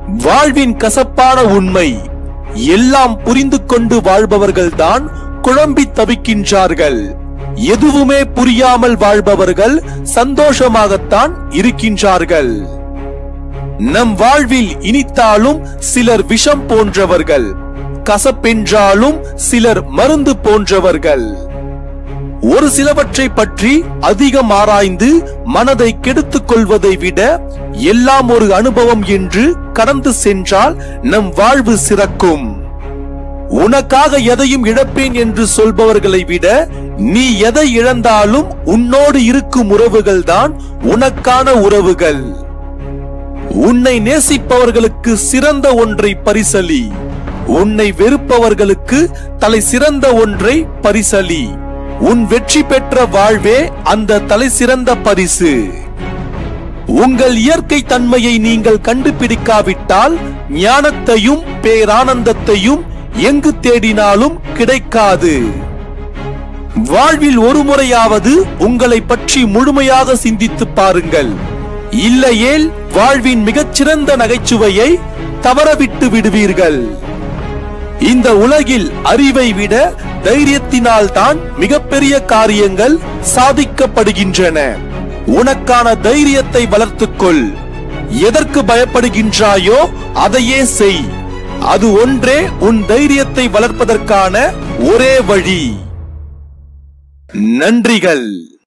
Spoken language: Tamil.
வாழ்வின் கசப்பான உண்மை எல்லாம் புரிந்து கொண்டு வாழ்பவர்கள்தான் குழம்பி தவிக்கின்றார்கள் எதுவுமே புரியாமல் வாழ்பவர்கள் சந்தோஷமாகத்தான் இருக்கின்றார்கள் நம் வாழ்வில் இனித்தாலும் சிலர் விஷம் போன்றவர்கள் கசப்பென்றாலும் சிலர் மருந்து போன்றவர்கள் ஒரு சிலவற்றை பற்றி அதிகம் ஆராய்ந்து மனதை கெடுத்துக் கொள்வதை விட எல்லாம் ஒரு அனுபவம் என்று கடந்து சென்றால் நம் வாழ்வு சிறக்கும் உனக்காக எதையும் இழப்பேன் என்று சொல்பவர்களை விட நீ எதை இழந்தாலும் உன்னோடு இருக்கும் உறவுகள் தான் உனக்கான உறவுகள் உன்னை நேசிப்பவர்களுக்கு சிறந்த ஒன்றை பரிசலி உன்னை வெறுப்பவர்களுக்கு தலை சிறந்த ஒன்றை பரிசலி உன் வெற்றி பெற்ற வாழ்வே அந்த தலை சிறந்த பரிசு உங்கள் இயற்கை தன்மையை நீங்கள் கண்டுபிடிக்காவிட்டால் ஞானத்தையும் பேரானந்தத்தையும் எங்கு தேடினாலும் கிடைக்காது வாழ்வில் ஒரு முறையாவது உங்களை பற்றி முழுமையாக சிந்தித்து பாருங்கள் இல்லையேல் வாழ்வின் மிகச்சிறந்த நகைச்சுவையை தவறவிட்டு விடுவீர்கள் இந்த உலகில் அறிவை விட தைரியத்தினால் தான் மிகப்பெரிய காரியங்கள் சாதிக்கப்படுகின்றன உனக்கான தைரியத்தை வளர்த்துக்கொள் எதற்கு பயப்படுகின்றாயோ அதையே செய் அது ஒன்றே உன் தைரியத்தை வளர்ப்பதற்கான ஒரே வழி நன்றிகள்